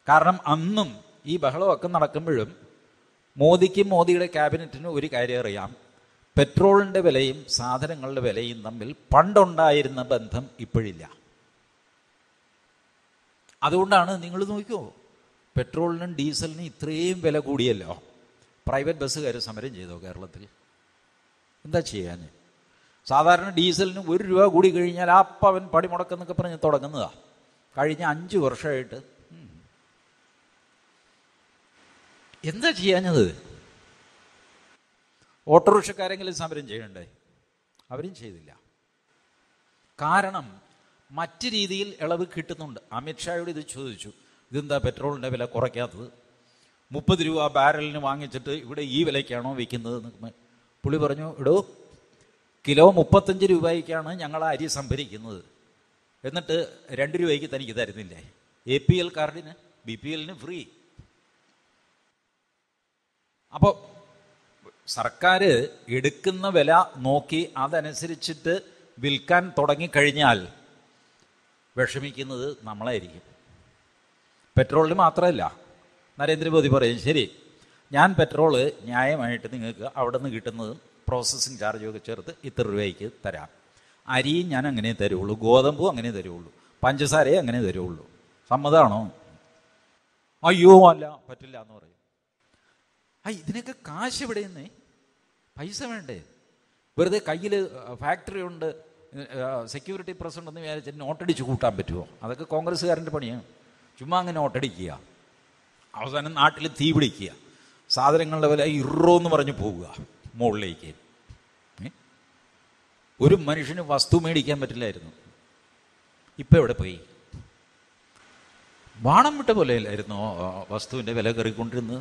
കാരണം അന്നും ഈ ബഹളമൊക്കെ നടക്കുമ്പോഴും മോദിക്കും മോദിയുടെ ക്യാബിനറ്റിനും ഒരു കാര്യം അറിയാം പെട്രോളിൻ്റെ വിലയും സാധനങ്ങളുടെ വിലയും തമ്മിൽ പണ്ടുണ്ടായിരുന്ന ബന്ധം ഇപ്പോഴില്ല അതുകൊണ്ടാണ് നിങ്ങൾ നോക്കിയോ പെട്രോളിനും ഡീസലിനും ഇത്രയും വില കൂടിയല്ലോ പ്രൈവറ്റ് ബസ്സുകാർ സമരം ചെയ്തോ കേരളത്തിൽ എന്താ ചെയ്യാൻ സാധാരണ ഡീസലിന് ഒരു രൂപ കൂടി കഴിഞ്ഞാൽ ആ പവൻ പണിമുടക്കെന്നൊക്കെ പറഞ്ഞ് തുടങ്ങുന്നതാ കഴിഞ്ഞ അഞ്ച് വർഷമായിട്ട് ഉം. എന്താ ചെയ്യാഞ്ഞത് ഓട്ടോറിക്ഷക്കാരെങ്കിലും സമരം ചെയ്യണ്ടേ അവരും ചെയ്തില്ല കാരണം മറ്റ് രീതിയിൽ ഇളവ് കിട്ടുന്നുണ്ട് അമിത്ഷായോട് ഇത് ചോദിച്ചു ഇതെന്താ പെട്രോളിൻ്റെ വില കുറയ്ക്കാത്തത് മുപ്പത് രൂപ ബാരലിന് വാങ്ങിച്ചിട്ട് ഇവിടെ ഈ വിലയ്ക്കാണോ വിൽക്കുന്നത് എന്ന് പുള്ളി പറഞ്ഞു എടോ കിലോ മുപ്പത്തഞ്ച് രൂപയ്ക്കാണ് ഞങ്ങൾ അരി സംഭരിക്കുന്നത് എന്നിട്ട് രണ്ട് രൂപയ്ക്ക് തനിക്ക് തരുന്നില്ലേ എ പി എൽ കാർഡിന് ബി പി എല്ലിന് ഫ്രീ അപ്പോൾ സർക്കാർ എടുക്കുന്ന വില നോക്കി അതനുസരിച്ചിട്ട് വിൽക്കാൻ തുടങ്ങിക്കഴിഞ്ഞാൽ വിഷമിക്കുന്നത് നമ്മളായിരിക്കും പെട്രോളിന് മാത്രമല്ല നരേന്ദ്രമോദി പറയും ശരി ഞാൻ പെട്രോള് ന്യായമായിട്ട് നിങ്ങൾക്ക് അവിടെ നിന്ന് കിട്ടുന്നത് പ്രോസസ്സിങ് ചാർജൊക്കെ ചേർത്ത് ഇത്ര രൂപയ്ക്ക് തരാം അരിയും ഞാൻ അങ്ങനെ തരുള്ളൂ ഗോതമ്പും അങ്ങനെ തരുള്ളൂ പഞ്ചസാരയും അങ്ങനെ തരുള്ളൂ സമ്മതമാണോ അയ്യോ അല്ല പറ്റില്ല എന്ന് പറയും ആ ഇതിനൊക്കെ കാശ് എവിടെ നിന്നേ പൈസ വേണ്ടേ വെറുതെ കയ്യിൽ ഫാക്ടറി ഉണ്ട് സെക്യൂരിറ്റി പ്രസ് ഉണ്ടെന്ന് വിചാരിച്ച് നോട്ടടിച്ച് കൂട്ടാൻ പറ്റുമോ അതൊക്കെ കോൺഗ്രസ്സുകാരൻ്റെ പണിയാണ് ചുമ്മാ അങ്ങനെ നോട്ടടിക്കുക അവസാനം നാട്ടിൽ തീ പിടിക്കുക സാധനങ്ങളുടെ വില ഇറോ എന്ന് പറഞ്ഞ് പോവുക മുകളിലേക്ക് ഏ? ഒരു മനുഷ്യന് വസ്തു മേടിക്കാൻ പറ്റില്ലായിരുന്നു ഇപ്പം എവിടെ പോയി ബാണം വിട്ട പോലെയല്ലായിരുന്നു വസ്തുവിൻ്റെ വില കയറിക്കൊണ്ടിരുന്നത്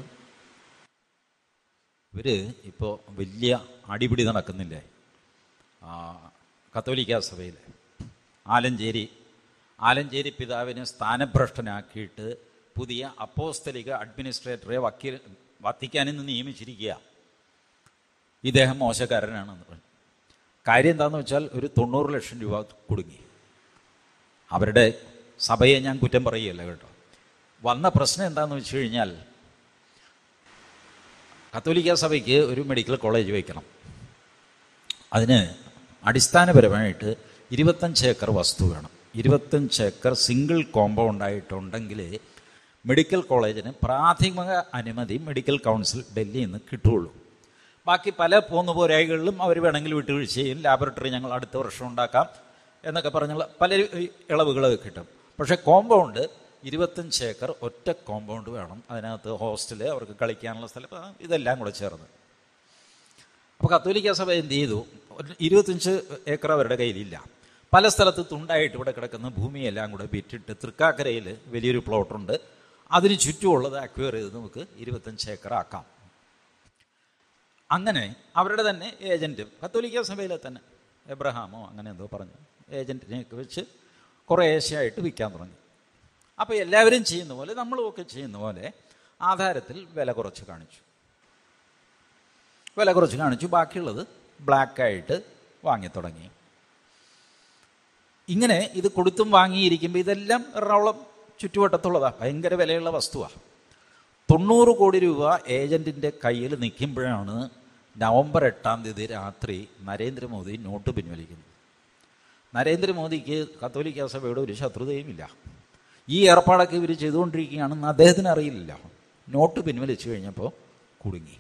ഇവർ ഇപ്പോൾ വലിയ അടിപിടി നടക്കുന്നില്ലേ ആ, കത്തോലിക്ക സഭയിൽ ആലഞ്ചേരി ആലഞ്ചേരി പിതാവിനെ സ്ഥാനഭ്രഷ്ടനാക്കിയിട്ട് പുതിയ അപ്പോസ്തലിക അഡ്മിനിസ്ട്രേറ്ററെ വക്കീൽ വത്തിക്കാനിൽ നിന്ന് നിയമിച്ചിരിക്കുക ഇദ്ദേഹം മോശക്കാരനാണെന്ന് പറഞ്ഞു കാര്യം എന്താണെന്ന് വെച്ചാൽ ഒരു തൊണ്ണൂറ് ലക്ഷം രൂപ കുടുങ്ങി അവരുടെ സഭയെ ഞാൻ കുറ്റം പറയുകയല്ല കേട്ടോ വന്ന പ്രശ്നം എന്താണെന്ന് വെച്ച് കഴിഞ്ഞാൽ കത്തോലിക്ക സഭയ്ക്ക് ഒരു മെഡിക്കൽ കോളേജ് വയ്ക്കണം അതിന് അടിസ്ഥാനപരമായിട്ട് ഇരുപത്തഞ്ച് ഏക്കർ വസ്തു വേണം ഇരുപത്തഞ്ച് ഏക്കർ സിംഗിൾ കോമ്പൗണ്ട് ആയിട്ടുണ്ടെങ്കിൽ മെഡിക്കൽ കോളേജിന് പ്രാഥമിക അനുമതി മെഡിക്കൽ കൗൺസിൽ ഡൽഹിയിൽ നിന്ന് കിട്ടുകയുള്ളൂ ബാക്കി പല പോന്നുപോരായികളിലും അവർ വേണമെങ്കിൽ വിട്ടുവീഴ്ച ചെയ്യും ലാബറട്ടറി ഞങ്ങൾ അടുത്ത വർഷം ഉണ്ടാക്കാം എന്നൊക്കെ പറഞ്ഞുള്ള പല ഇളവുകളൊക്കെ കിട്ടും പക്ഷേ കോമ്പൗണ്ട് ഇരുപത്തഞ്ച് ഏക്കർ ഒറ്റ കോമ്പൗണ്ട് വേണം അതിനകത്ത് ഹോസ്റ്റല് അവർക്ക് കളിക്കാനുള്ള സ്ഥലം ഇതെല്ലാം കൂടെ ചേർന്ന് അപ്പോൾ കത്തോലിക്ക സഭ എന്ത് ചെയ്തു ഒരു ഇരുപത്തഞ്ച് ഏക്കർ അവരുടെ കയ്യിലില്ല പല സ്ഥലത്ത് തുണ്ടായിട്ട് ഇവിടെ കിടക്കുന്ന ഭൂമിയെല്ലാം കൂടെ വിറ്റിട്ട് തൃക്കാക്കരയിൽ വലിയൊരു പ്ലോട്ടുണ്ട് അതിന് ചുറ്റുമുള്ളത് അക്വയർ ചെയ്ത് നമുക്ക് ഇരുപത്തഞ്ച് ഏക്കർ ആക്കാം അങ്ങനെ അവരുടെ തന്നെ ഏജൻറ്റും കത്തോലിക്ക സഭയിലെ തന്നെ എബ്രഹാമോ അങ്ങനെ എന്തോ പറഞ്ഞു ഏജൻറ്റിനെയൊക്കെ വെച്ച് കുറേശ്ശെയായിട്ട് വിൽക്കാൻ തുടങ്ങി അപ്പോൾ എല്ലാവരും ചെയ്യുന്ന പോലെ നമ്മളും ഒക്കെ ചെയ്യുന്ന പോലെ ആധാരത്തിൽ വില കുറച്ച് കാണിച്ചു വില കുറച്ച് കാണിച്ചു ബാക്കിയുള്ളത് ബ്ലാക്കായിട്ട് വാങ്ങി തുടങ്ങി ഇങ്ങനെ ഇത് കൊടുത്തും വാങ്ങിയിരിക്കുമ്പോൾ ഇതെല്ലാം എറണാകുളം ചുറ്റുവട്ടത്തുള്ളതാണ് ഭയങ്കര വിലയുള്ള വസ്തുവാണ് തൊണ്ണൂറ് കോടി രൂപ ഏജൻറ്റിൻ്റെ കയ്യിൽ നിൽക്കുമ്പോഴാണ് നവംബർ എട്ടാം തീയതി രാത്രി നരേന്ദ്രമോദി നോട്ട് പിൻവലിക്കുന്നത് നരേന്ദ്രമോദിക്ക് കത്തോലിക്ക സഭയുടെ ഒരു ശത്രുതയുമില്ല ഈ ഏർപ്പാടൊക്കെ ഇവർ ചെയ്തുകൊണ്ടിരിക്കുകയാണെന്ന് അദ്ദേഹത്തിന് അറിയില്ല നോട്ട് പിൻവലിച്ചു കഴിഞ്ഞപ്പോൾ കുടുങ്ങി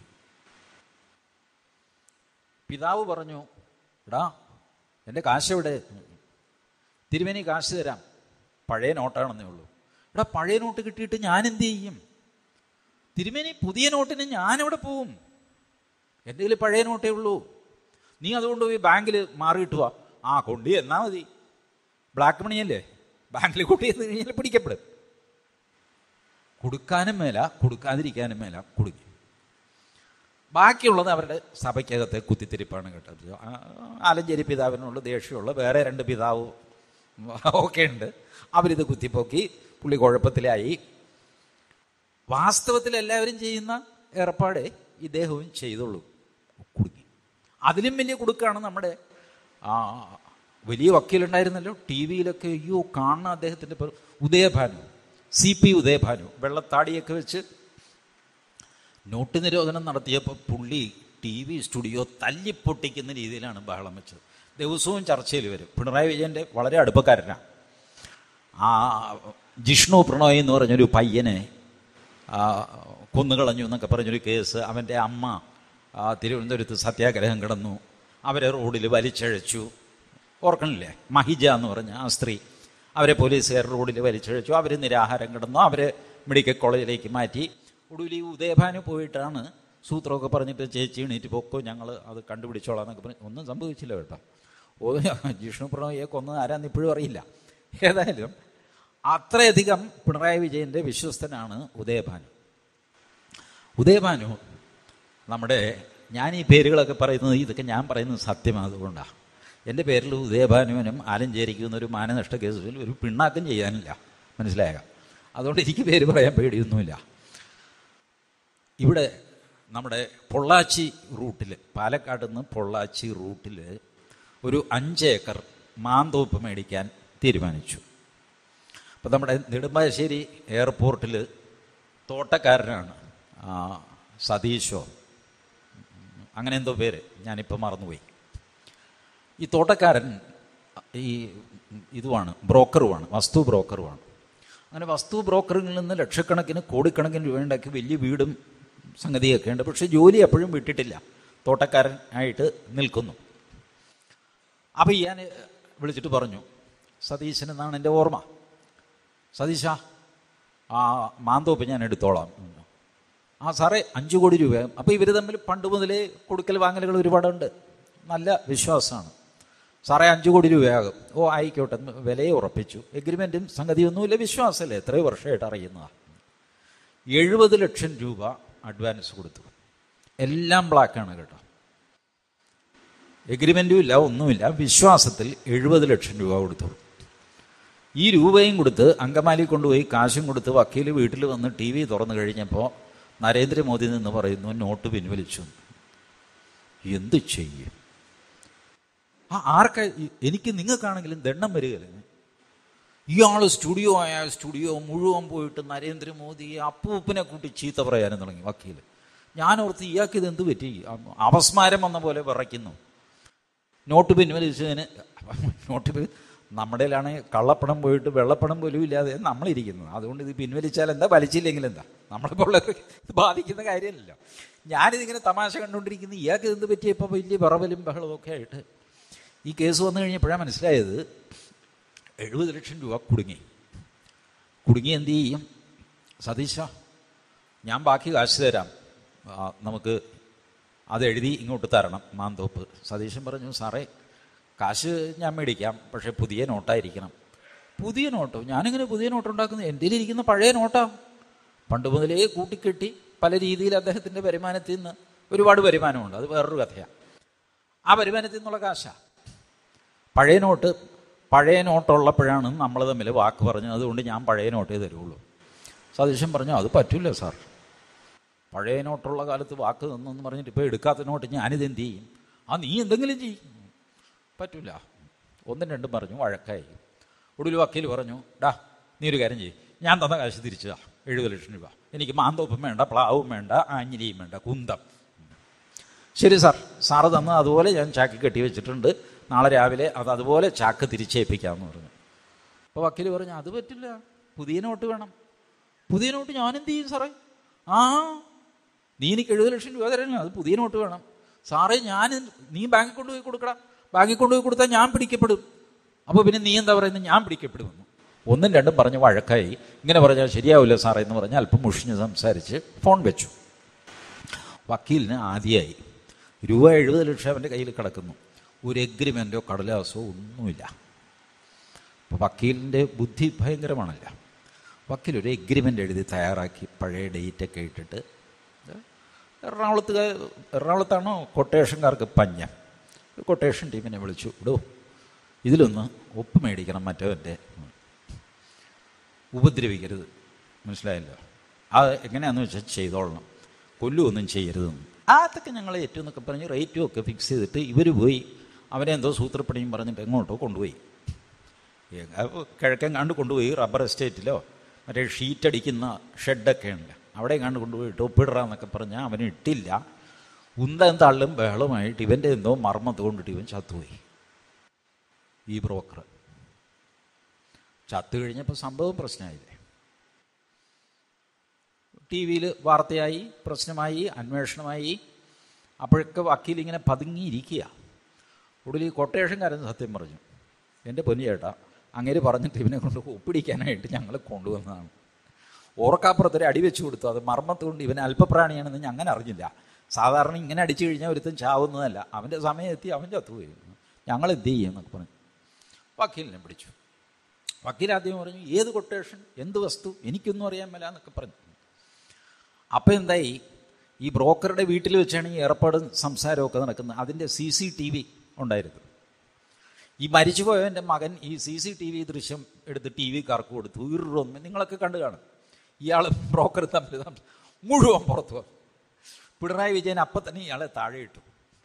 പിതാവ് പറഞ്ഞു എടാ എൻ്റെ കാശ് എവിടെ തിരുമേനി കാശ് തരാം പഴയ നോട്ടാണെന്നേ ഉള്ളൂ എടാ പഴയ നോട്ട് കിട്ടിയിട്ട് ഞാൻ എന്ത് ചെയ്യും തിരുമേനി പുതിയ നോട്ടിന് ഞാനെവിടെ പോവും എൻ്റെ കയ്യിൽ പഴയ നോട്ടേ ഉള്ളൂ നീ അതുകൊണ്ട് പോയി ബാങ്കിൽ മാറിയിട്ട് വാ ആ കൊണ്ട് എന്നാ മതി ബ്ലാക്ക് മണിയല്ലേ ബാങ്കിൽ കൂട്ടി എന്ന് കഴിഞ്ഞാൽ പിടിക്കപ്പെടും കൊടുക്കാനും മേല കൊടുക്കാതിരിക്കാനും മേല കുടുങ്ങി ബാക്കിയുള്ളത് അവരുടെ സഭയ്ക്കകത്തെ കുത്തിത്തിരിപ്പാണ് കേട്ടത് ആ, ആലഞ്ചേരി പിതാവിനുള്ള ദേഷ്യമുള്ള വേറെ രണ്ട് പിതാവ് ഒക്കെ ഉണ്ട് അവരിത് കുത്തിപ്പൊക്കി പുള്ളി കുഴപ്പത്തിലായി വാസ്തവത്തിൽ എല്ലാവരും ചെയ്യുന്ന ഏർപ്പാടെ ഇദ്ദേഹവും ചെയ്തുള്ളൂ കുടുങ്ങി അതിലും വലിയ കുടുക്കാണ് നമ്മുടെ ആ വലിയ വക്കീലുണ്ടായിരുന്നല്ലോ ടി വിയിലൊക്കെ അയ്യോ കാണുന്ന അദ്ദേഹത്തിൻ്റെ പേര് ഉദയഭാനു സി പി ഉദയഭാനു വെള്ളത്താടിയൊക്കെ വെച്ച് നോട്ട് നിരോധനം നടത്തിയപ്പോൾ പുള്ളി ടി വി സ്റ്റുഡിയോ തല്ലിപ്പൊട്ടിക്കുന്ന രീതിയിലാണ് ബഹളം വെച്ചത് ദിവസവും ചർച്ചയിൽ വരും പിണറായി വിജയൻ്റെ വളരെ അടുപ്പക്കാരനാണ് ആ ജിഷ്ണു പ്രണോയ് എന്ന് പറഞ്ഞൊരു പയ്യനെ ആ, കൊന്നുകളഞ്ഞു എന്നൊക്കെ പറഞ്ഞൊരു കേസ് അവൻ്റെ അമ്മ ആ, തിരുവനന്തപുരത്ത് സത്യാഗ്രഹം കിടന്നു അവരെ റോഡിൽ വലിച്ചഴച്ചു ഓർക്കണില്ലേ മഹിജ എന്ന് പറഞ്ഞ ആ സ്ത്രീ അവരെ പോലീസുകാർ റോഡിൽ വലിച്ചഴച്ചു അവർ നിരാഹാരം കിടന്നു അവരെ മെഡിക്കൽ കോളേജിലേക്ക് മാറ്റി ഒടുവിൽ ഈ ഉദയഭാനു പോയിട്ടാണ് സൂത്രമൊക്കെ പറഞ്ഞിട്ട് ചേച്ചി എണീറ്റ് പൊക്കോ ഞങ്ങൾ അത് കണ്ടുപിടിച്ചോളാം എന്നൊക്കെ പറഞ്ഞ് ഒന്നും സംഭവിച്ചില്ല കേട്ടോ ഓ ജിഷ്ണു പ്രണോയെ കൊന്നത് ആരാന്ന് ഇപ്പോഴും അറിയില്ല ഏതായാലും അത്രയധികം പിണറായി വിജയൻ്റെ വിശ്വസ്തനാണ് ഉദയഭാനു ഉദയഭാനു നമ്മുടെ ഞാൻ ഈ പേരുകളൊക്കെ പറയുന്നത് ഇതൊക്കെ ഞാൻ പറയുന്നത് സത്യമായതുകൊണ്ടാണ് എൻ്റെ പേരിൽ ഉദയഭാനുവിനും ആലഞ്ചേരിക്കും എന്നൊരു മാനനഷ്ട കേസിൽ ഒരു പിണ്ണാക്കം ചെയ്യാനില്ല മനസ്സിലായ അതുകൊണ്ട് എനിക്ക് പേര് പറയാൻ പേടിയൊന്നുമില്ല ഇവിടെ നമ്മുടെ പൊള്ളാച്ചി റൂട്ടിൽ പാലക്കാട് നിന്ന് പൊള്ളാച്ചി റൂട്ടിൽ ഒരു അഞ്ച് ഏക്കർ മാന്തോപ്പ് മേടിക്കാൻ തീരുമാനിച്ചു അപ്പോൾ നമ്മുടെ നെടുമ്പാശ്ശേരി എയർപോർട്ടിൽ തോട്ടക്കാരനാണ് ആ, സതീശോ അങ്ങനെ എന്തോ പേര് ഞാനിപ്പോൾ മറന്നുപോയി ഈ തോട്ടക്കാരൻ ഈ ഇതുമാണ് ബ്രോക്കറുമാണ് വസ്തു ബ്രോക്കറുമാണ് അങ്ങനെ വസ്തു ബ്രോക്കറിൽ നിന്ന് ലക്ഷക്കണക്കിന് കോടിക്കണക്കിന് രൂപ ഉണ്ടാക്കി വലിയ വീടും സംഗതിയൊക്കെ ഉണ്ട് പക്ഷേ ജോലി എപ്പോഴും വിട്ടിട്ടില്ല തോട്ടക്കാരൻ ആയിട്ട് നിൽക്കുന്നു അപ്പോൾ ഞാൻ വിളിച്ചിട്ട് പറഞ്ഞു സതീശൻ എന്നാണ് എൻ്റെ ഓർമ്മ സതീശ ആ മാന്തോപ്പ് ഞാൻ എടുത്തോളാം ആ സാറേ അഞ്ച് കോടി രൂപ അപ്പോൾ ഇവർ തമ്മിൽ പണ്ട് മുതലേ കൊടുക്കൽ വാങ്ങലുകൾ ഒരുപാടുണ്ട് നല്ല വിശ്വാസമാണ് സാറേ അഞ്ച് കോടി രൂപയാകും ഓ ആയിക്കോട്ടെ എന്ന് വിലയെ ഉറപ്പിച്ചു എഗ്രിമെൻറ്റും സംഗതിയൊന്നുമില്ല വിശ്വാസമല്ലേ എത്രയോ വർഷമായിട്ട് അറിയുന്നതാണ് എഴുപത് ലക്ഷം രൂപ അഡ്വാൻസ് കൊടുത്തു എല്ലാം ബ്ലാക്കാണ് കേട്ടോ എഗ്രിമെൻറ്റും ഇല്ല ഒന്നുമില്ല വിശ്വാസത്തിൽ എഴുപത് ലക്ഷം രൂപ കൊടുത്തു ഈ രൂപയും കൊടുത്ത് അങ്കമാലി കൊണ്ടുപോയി കാശും കൊടുത്ത് വക്കീൽ വീട്ടിൽ വന്ന് ടി വി തുറന്നു കഴിഞ്ഞപ്പോൾ നരേന്ദ്രമോദി നിന്ന് പറയുന്നു നോട്ട് പിൻവലിച്ചു എന്ന്." എന്ത് ചെയ്യും ആ ആർക്ക എനിക്ക് നിങ്ങൾക്കാണെങ്കിലും ദണ്ണം വരികയല്ലേ ഇയാൾ സ്റ്റുഡിയോ ആയ സ്റ്റുഡിയോ മുഴുവൻ പോയിട്ട് നരേന്ദ്രമോദി അപ്പൂപ്പിനെ കൂട്ടി ചീത്ത പറയാനും തുടങ്ങി വക്കീൽ ഞാനോർത്ത് ഇയാൾക്ക് ഇത് എന്ത് പറ്റി അപസ്മാരം വന്ന പോലെ വിറയ്ക്കുന്നു നോട്ട് പിൻവലിച്ചതിന് നോട്ട് പിൻ നമ്മുടെയിലാണ് കള്ളപ്പണം പോയിട്ട് വെള്ളപ്പണം പോലും ഇല്ലാതെ നമ്മളിരിക്കുന്നത് അതുകൊണ്ട് ഇത് പിൻവലിച്ചാൽ എന്താ വലിച്ചില്ലെങ്കിൽ എന്താ നമ്മളിപ്പോൾ ഉള്ള ഇത് ബാധിക്കുന്ന കാര്യമല്ലല്ലോ ഞാനിതിങ്ങനെ തമാശ കണ്ടുകൊണ്ടിരിക്കുന്ന ഇയാൾക്ക് എന്ത് പറ്റിയപ്പോൾ വലിയ വിറവലും ബഹളവും ഒക്കെ ആയിട്ട് ഈ കേസ് വന്നു കഴിഞ്ഞപ്പോഴാണ് മനസ്സിലായത് എഴുപത് ലക്ഷം രൂപ കുടുങ്ങി കുടുങ്ങി എന്ത് ചെയ്യും സതീശ ഞാൻ ബാക്കി കാശ് തരാം ആ, നമുക്ക് അത് എഴുതി ഇങ്ങോട്ട് തരണം മാന്തോപ്പ് സതീശൻ പറഞ്ഞു സാറേ കാശ് ഞാൻ മേടിക്കാം പക്ഷേ പുതിയ നോട്ടായിരിക്കണം പുതിയ നോട്ടോ ഞാനിങ്ങനെ പുതിയ നോട്ട് ഉണ്ടാക്കുന്നത് എൻ്റെ ഇരിക്കുന്ന പഴയ നോട്ടാ പണ്ട് മുതലേ കൂട്ടിക്കെട്ടി പല രീതിയിൽ അദ്ദേഹത്തിൻ്റെ വരുമാനത്തിൽ നിന്ന് ഒരുപാട് വരുമാനമുണ്ട് അത് വേറൊരു കഥയാണ് ആ വരുമാനത്തിൽ നിന്നുള്ള കാശാ പഴയ നോട്ട് പഴയ നോട്ടുള്ളപ്പോഴാണ് നമ്മൾ തമ്മിൽ വാക്ക് പറഞ്ഞത് അതുകൊണ്ട് ഞാൻ പഴയ നോട്ടേ തരുള്ളൂ സതീശൻ പറഞ്ഞു അത് പറ്റില്ല സാർ പഴയ നോട്ടുള്ള കാലത്ത് വാക്ക് തന്നെന്ന് പറഞ്ഞിട്ട് ഇപ്പോൾ എടുക്കാത്ത നോട്ട് ഞാനിത് എന്ത് ചെയ്യും ആ നീ എന്തെങ്കിലും ചെയ്യും പറ്റില്ല ഒന്നും രണ്ടും പറഞ്ഞു വഴക്കായി ഒടുവിൽ വക്കീൽ പറഞ്ഞു ഡാ നീ ഒരു കാര്യം ചെയ്യും ഞാൻ തന്ന കാശ് തിരിച്ചു താ എഴുപത് ലക്ഷം രൂപ എനിക്ക് മാന്തോപ്പും വേണ്ട പ്ലാവും വേണ്ട ആഞ്ഞിലിയും വേണ്ട കുന്തം ശരി സാർ സാറ് തന്ന് അതുപോലെ ഞാൻ ചാക്ക് കെട്ടി വെച്ചിട്ടുണ്ട് നാളെ രാവിലെ അത് അതുപോലെ ചാക്ക് തിരിച്ചേൽപ്പിക്കാമെന്ന് പറഞ്ഞു അപ്പോൾ വക്കീൽ പറഞ്ഞു അത് പറ്റില്ല പുതിയ നോട്ട് വേണം പുതിയ നോട്ട് ഞാൻ എന്ത് ചെയ്യും സാറേ ആ നീ എനിക്ക് എഴുപത് ലക്ഷം രൂപ തരാനോ അത് പുതിയ നോട്ട് വേണം സാറേ ഞാൻ നീ ബാങ്കിൽ കൊണ്ടുപോയി കൊടുക്കടാ ബാങ്കിൽ കൊണ്ടുപോയി കൊടുത്താൽ ഞാൻ പിടിക്കപ്പെടും അപ്പോൾ പിന്നെ നീ എന്താ പറയുന്നത് ഞാൻ പിടിക്കപ്പെടുമെന്ന് ഒന്നും രണ്ടും പറഞ്ഞ് വഴക്കായി ഇങ്ങനെ പറഞ്ഞാൽ ശരിയാവില്ല സാറേ എന്ന് പറഞ്ഞ് അല്പം മുഷിഞ്ഞ് സംസാരിച്ച് ഫോൺ വെച്ചു വക്കീലിന് ആദ്യമായി രൂപ എഴുപത് ലക്ഷം അവൻ്റെ കയ്യിൽ കിടക്കുന്നു ഒരു എഗ്രിമെൻറ്റോ കടലാസോ ഒന്നുമില്ല അപ്പോൾ വക്കീലിൻ്റെ ബുദ്ധി ഭയങ്കരമാണല്ലോ വക്കീൽ ഒരു എഗ്രിമെൻ്റ് എഴുതി തയ്യാറാക്കി പഴയ ഡേറ്റൊക്കെ ഇട്ടിട്ട് എറണാകുളത്ത് എറണാകുളത്താണോ കൊട്ടേഷൻകാർക്ക് പഞ്ഞം ഒരു കൊട്ടേഷൻ ടീമിനെ വിളിച്ചു ഇടൂ ഇതിലൊന്ന് ഒപ്പ് മേടിക്കണം മറ്റവൻ്റെ ഉപദ്രവിക്കരുത് മനസ്സിലായല്ലോ അത് എങ്ങനെയാണെന്ന് വെച്ചാൽ ചെയ്തോളണം കൊല്ലുമൊന്നും ചെയ്യരുതെന്ന് അതൊക്കെ ഞങ്ങൾ ഏറ്റവും എന്നൊക്കെ പറഞ്ഞ് റേറ്റും ഒക്കെ ഫിക്സ് ചെയ്തിട്ട് ഇവർ പോയി അവനെ എന്തോ സൂത്രപ്പണിയും പറഞ്ഞിട്ട് എങ്ങോട്ടോ കൊണ്ടുപോയി ഏ, അപ്പൊ കിഴക്കൻ കണ്ട് കൊണ്ടുപോയി റബ്ബർ എസ്റ്റേറ്റിലോ മറ്റേ ഷീറ്റ് അടിക്കുന്ന ഷെഡൊക്കെ ഉണ്ട് അവിടെ കണ്ട് കൊണ്ടുപോയിട്ട് ഒപ്പിടറാന്നൊക്കെ പറഞ്ഞാൽ അവന് ഇട്ടില്ല ഉന്തം തള്ളും ബഹളുമായിട്ട് ഇവൻ്റെ എന്തോ മർമ്മത്ത് കൊണ്ടിട്ട് ഇവൻ ചത്തുപോയി ഈ ബ്രോക്കർ ചത്തു കഴിഞ്ഞപ്പോൾ സംഭവം പ്രശ്നമായില്ലേ ടി വിയിൽ വാർത്തയായി പ്രശ്നമായി അന്വേഷണമായി അപ്പോഴൊക്കെ വക്കീൽ ഇങ്ങനെ പതുങ്ങിയിരിക്കുക ഒടുവിൽ ഈ കൊട്ടേഷൻകാരൻ സത്യം പറഞ്ഞു എൻ്റെ പൊന്നു ചേട്ടാ അങ്ങേര് പറഞ്ഞിട്ട് ഇവനെ കൊണ്ട് ഒപ്പിടിക്കാനായിട്ട് ഞങ്ങൾ കൊണ്ടുവന്നതാണ് ഓർക്കാപ്പുറത്തൊരു അടി വെച്ച് കൊടുത്തു അത് മർമ്മത്ത് കൊണ്ട് ഇവൻ അല്പപ്രാണിയാണെന്ന് ഞാൻ അങ്ങനെ അറിഞ്ഞില്ല സാധാരണ ഇങ്ങനെ അടിച്ചു കഴിഞ്ഞാൽ ഒരുത്തൻ ചാവുന്നതല്ല അവൻ്റെ സമയം എത്തി അവൻ ചത്തുപോയി ഞങ്ങൾ എന്ത് ചെയ്യും എന്നൊക്കെ പറഞ്ഞു വക്കീലിനെ പിടിച്ചു വക്കീൽ ആദ്യം പറഞ്ഞു ഏത് കൊട്ടേഷൻ എന്ത് വസ്തു എനിക്കൊന്നും അറിയാൻ മേല എന്നൊക്കെ പറഞ്ഞു അപ്പോൾ എന്തായി ഈ ബ്രോക്കറുടെ വീട്ടിൽ വെച്ചാണ് ഈ ഏർപ്പാടും സംസാരമൊക്കെ നടക്കുന്നത് അതിൻ്റെ സി സി ടി വി ഉണ്ടായിരുന്നു ഈ മരിച്ചുപോയവൻ്റെ മകൻ ഈ സി സി ടി വി ദൃശ്യം എടുത്ത് ടി വിക്കാർക്ക് കൊടുത്തു ഉരുറൊന്നും നിങ്ങളൊക്കെ കണ്ടു കാണും ഇയാളും ബ്രോക്കർ തമ്മിൽ തമ്മിൽ മുഴുവൻ പുറത്തു വന്നു പിണറായി വിജയൻ അപ്പം തന്നെ ഇയാളെ താഴെ ഇട്ടു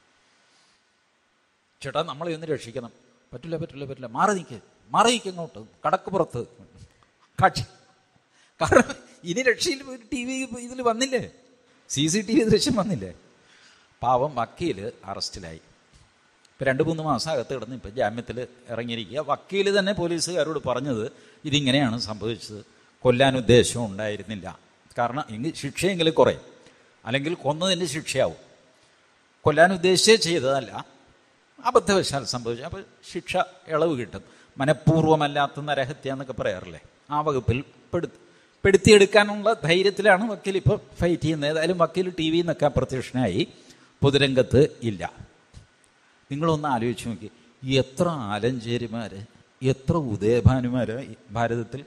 ചേട്ടാ നമ്മളെ ഒന്ന് രക്ഷിക്കണം പറ്റില്ല പറ്റില്ല പറ്റില്ല മാറി നിൽക്ക് മാറി നിൽക്ക് അങ്ങോട്ട് കടക്ക് പുറത്ത് കാട്ടി കാരണം ഇനി രക്ഷയിൽ ടി വി ഇതിൽ വന്നില്ലേ സി സി ടി വി ദൃശ്യം വന്നില്ലേ പാവം വക്കീൽ അറസ്റ്റിലായി ഇപ്പം രണ്ട് മൂന്ന് മാസം അകത്ത് കിടന്ന് ഇപ്പം ജാമ്യത്തിൽ ഇറങ്ങിയിരിക്കുക വക്കീൽ തന്നെ പോലീസുകാരോട് പറഞ്ഞത് ഇതിങ്ങനെയാണ് സംഭവിച്ചത് കൊല്ലാൻ ഉദ്ദേശം ഉണ്ടായിരുന്നില്ല കാരണം എങ്കിൽ ശിക്ഷയെങ്കിലും കുറയും അല്ലെങ്കിൽ കൊന്നതിൻ്റെ ശിക്ഷയാവും കൊല്ലാൻ ഉദ്ദേശിച്ചേ ചെയ്തതല്ല അബദ്ധവശാൽ സംഭവിച്ചു അപ്പോൾ ശിക്ഷ ഇളവ് കിട്ടും മനഃപൂർവ്വമല്ലാത്ത നരഹത്യ എന്നൊക്കെ പറയാറില്ലേ ആ വകുപ്പിൽ പെടുത്തി പെടുത്തിയെടുക്കാനുള്ള ധൈര്യത്തിലാണ് വക്കീൽ ഇപ്പോൾ ഫൈറ്റ് ചെയ്യുന്നത് ഏതായാലും വക്കീൽ ടി വിയിൽ നിന്നൊക്കെ അപ്രത്യക്ഷനായി പൊതുരംഗത്ത് ഇല്ല നിങ്ങളൊന്ന് ആലോചിച്ച് നോക്കി എത്ര ആലഞ്ചേരിമാർ എത്ര ഉദയഭാനുമാർ ഭാരതത്തിൽ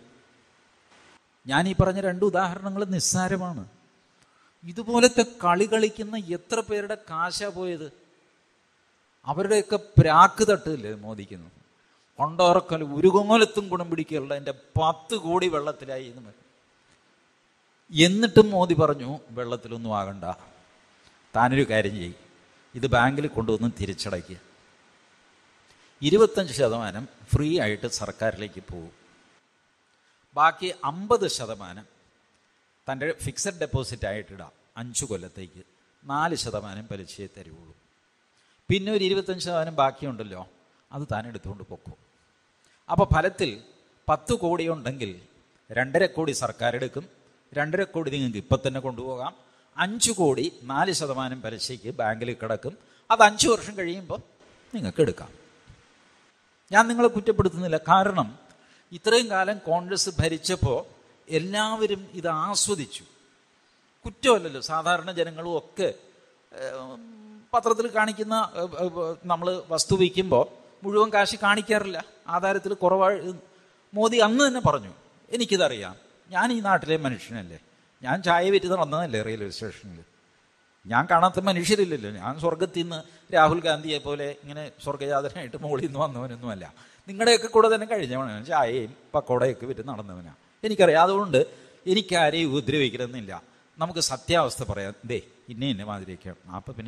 ഞാൻ ഈ പറഞ്ഞ രണ്ട് ഉദാഹരണങ്ങൾ നിസ്സാരമാണ് ഇതുപോലത്തെ കളി കളിക്കുന്ന എത്ര പേരുടെ കാശ പോയത് അവരുടെയൊക്കെ പ്രാക്ക് തട്ടില്ലേ മോദിക്കുന്നു കൊണ്ടോറക്കൽ ഉരുകൊങ്ങലത്തും ഗുണം പിടിക്കുകയുള്ള എൻ്റെ പത്ത് കോടി വെള്ളത്തിലായി എന്ന് പറയും. എന്നിട്ടും മോദി പറഞ്ഞു വെള്ളത്തിലൊന്നും ആകണ്ട താനൊരു കാര്യം ചെയ്യും ഇത് ബാങ്കിൽ കൊണ്ടുവന്ന് തിരിച്ചടയ്ക്കുക ഇരുപത്തഞ്ച് ശതമാനം ഫ്രീ ആയിട്ട് സർക്കാരിലേക്ക് പോകും ബാക്കി അമ്പത് ശതമാനം തൻ്റെ ഫിക്സഡ് ഡെപ്പോസിറ്റ് ആയിട്ടിടാം അഞ്ച് കൊല്ലത്തേക്ക് നാല് ശതമാനം പലിശയെ തരുള്ളൂ പിന്നെ ഒരു ഇരുപത്തഞ്ച് ശതമാനം ബാക്കിയുണ്ടല്ലോ അത് താൻ എടുത്തുകൊണ്ട് പൊക്കും അപ്പോൾ ഫലത്തിൽ പത്ത് കോടി ഉണ്ടെങ്കിൽ രണ്ടര കോടി സർക്കാർ എടുക്കും രണ്ടര കോടി നിങ്ങൾക്ക് ഇപ്പം തന്നെ കൊണ്ടുപോകാം അഞ്ച് കോടി നാല് ശതമാനം പലിശയ്ക്ക് ബാങ്കിൽ കിടക്കും അത് അഞ്ച് വർഷം കഴിയുമ്പോൾ നിങ്ങൾക്ക് എടുക്കാം ഞാൻ നിങ്ങളെ കുറ്റപ്പെടുത്തുന്നില്ല കാരണം ഇത്രയും കാലം കോൺഗ്രസ് ഭരിച്ചപ്പോൾ എല്ലാവരും ഇത് ആസ്വദിച്ചു കുറ്റമല്ലല്ലോ സാധാരണ ജനങ്ങളും ഒക്കെ ഏഹ്, പത്രത്തിൽ കാണിക്കുന്ന നമ്മൾ വസ്തു വയ്ക്കുമ്പോൾ മുഴുവൻ കാശ് കാണിക്കാറില്ല ആധാരത്തിൽ കുറവാ മോദി അന്ന് തന്നെ പറഞ്ഞു എനിക്കിതറിയാം ഞാൻ ഈ നാട്ടിലെ മനുഷ്യനല്ലേ ഞാൻ ചായ വിറ്റ് നടന്നതല്ലേ റെയിൽവേ സ്റ്റേഷനിൽ ഞാൻ കാണാത്ത മനുഷ്യരില്ലല്ലോ ഞാൻ സ്വർഗത്തിൽ നിന്ന് രാഹുൽ ഗാന്ധിയെ പോലെ ഇങ്ങനെ സ്വർഗജാതനായിട്ട് മുകളിൽ നിന്ന് വന്നവനൊന്നുമല്ല നിങ്ങളുടെയൊക്കെ കൂടെ തന്നെ കഴിഞ്ഞവനാണ് ഞാൻ ചായയും പക്കോടയൊക്കെ വിറ്റ് നടന്നവനാണ് എനിക്കറിയാം അതുകൊണ്ട് എനിക്കാരെയും ഉപദ്രവിക്കണമെന്നില്ല നമുക്ക് സത്യാവസ്ഥ പറയാം ദേ ഇന്ന ഇന്ന മാതിരിയൊക്കെയാണ് അപ്പം പിന്നെ